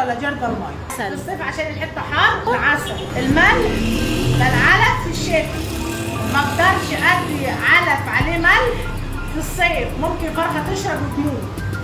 ولا جردل ميه عسل. في الصيف عشان الحته حار العسل الملح ده العلف في الشتاء ما اقدرش ادي علف عليه ملح في الصيف ممكن فرخه تشرب وتموت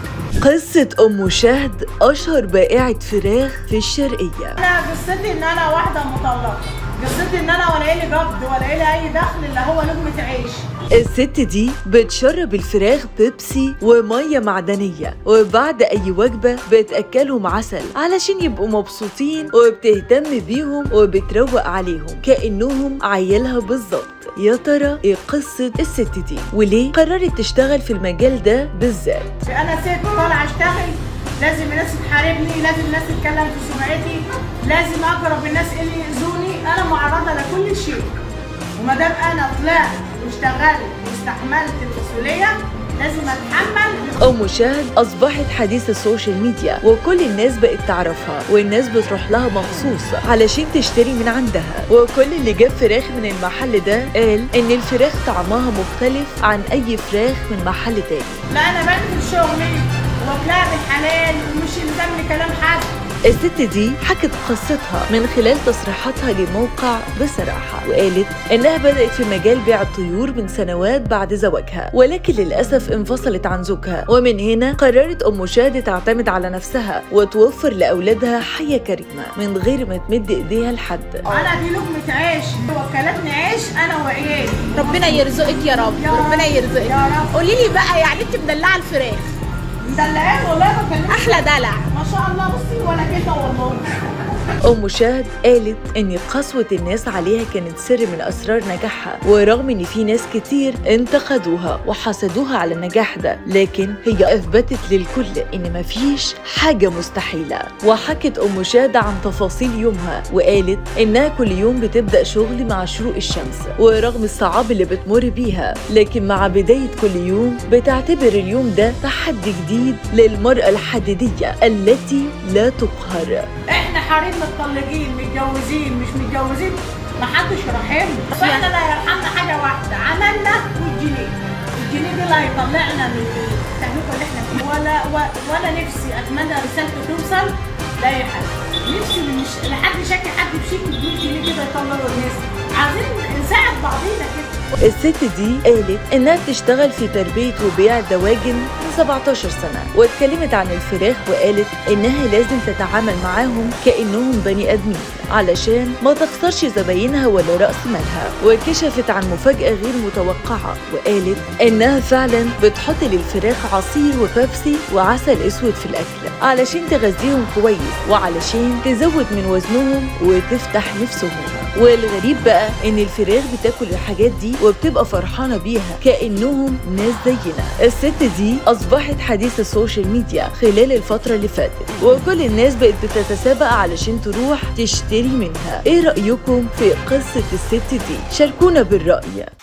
قصة أم شهد أشهر بائعة فراخ في الشرقية انا قصتي ان انا واحده مطلقه قصتي ان انا ولا لي قبض ولا لي اي دخل الا هو لقمه عيش الست دي بتشرب الفراخ بيبسي ومية معدنية وبعد أي وجبة بتأكلهم عسل علشان يبقوا مبسوطين وبتهتم بيهم وبتروق عليهم كأنهم عيالها بالظبط يا ترى ايه قصة الست دي وليه قررت تشتغل في المجال ده بالذات انا ست طالعه اشتغل لازم الناس تحاربني لازم الناس تتكلم في سمعتي لازم اقرب الناس اللي يأذوني انا معرضه لكل شيء وما دام انا طلعت واشتغلت واستحملت المسؤوليه لازم اتحمل أم شهد أصبحت حديث السوشيال ميديا وكل الناس بقت تعرفها والناس بتروح لها مخصوص علشان تشتري من عندها وكل اللي جاب فراخ من المحل ده قال إن الفراخ طعمها مختلف عن أي فراخ من محل تاني لا انا بنزل شغلي واكلها بالحلال ومش يلزمني كلام حد الست دي حكت قصتها من خلال تصريحاتها لموقع بصراحة وقالت إنها بدأت في مجال بيع الطيور من سنوات بعد زواجها ولكن للأسف انفصلت عن زوجها ومن هنا قررت أم شهد تعتمد على نفسها وتوفر لأولادها حياة كريمة من غير ما تمد إيديها لحد انا دي لقمه عيش وكلتني عيش انا وعيالي ربنا يرزقك يا رب يا رب. ربنا يرزقك يا رب. قولي لي بقى يعني انت مدلعه الفراخ مدلعين والله بكلمك احلى دلع ما شاء الله بصي ولا كده والله أم شهد قالت إن قسوة الناس عليها كانت سر من أسرار نجاحها ورغم إن في ناس كتير انتقدوها وحسدوها على النجاح ده لكن هي أثبتت للكل إن مفيش حاجة مستحيلة وحكت أم شهد عن تفاصيل يومها وقالت إنها كل يوم بتبدأ شغل مع شروق الشمس ورغم الصعاب اللي بتمر بيها لكن مع بداية كل يوم بتعتبر اليوم ده تحدي جديد للمرأة الحديدية التي لا تقهر احنا حريم متطلقين متجوزين مش متجوزين محدش رحمنا فاحنا لا يرحمنا حاجه واحده عملنا والجنيه الجنيه دي اللي هيطلعنا من التهلكه اللي احنا فيه ولا و- ولا نفسي اتمنى رسالته توصل لاي حد نفسي مش لحد شكل حد بشيك من جنيه كده يطلعوا الناس عايزين نساعد بعضينا كده الست دي قالت انها بتشتغل في تربية وبيع دواجن من 17 سنة واتكلمت عن الفراخ وقالت انها لازم تتعامل معاهم كأنهم بني ادمين علشان ما تخسرش زباينها ولا رأس مالها وكشفت عن مفاجأة غير متوقعة وقالت انها فعلا بتحط للفراخ عصير وبيبسي وعسل اسود في الاكل علشان تغذيهم كويس وعلشان تزود من وزنهم وتفتح نفسهم والغريب بقى ان الفراخ بتاكل الحاجات دي وبتبقى فرحانه بيها كانهم ناس زينا الست دي اصبحت حديث السوشيال ميديا خلال الفتره اللي فاتت وكل الناس بقت بتتسابق علشان تروح تشتري منها ايه رايكم في قصه الست دي شاركونا بالراي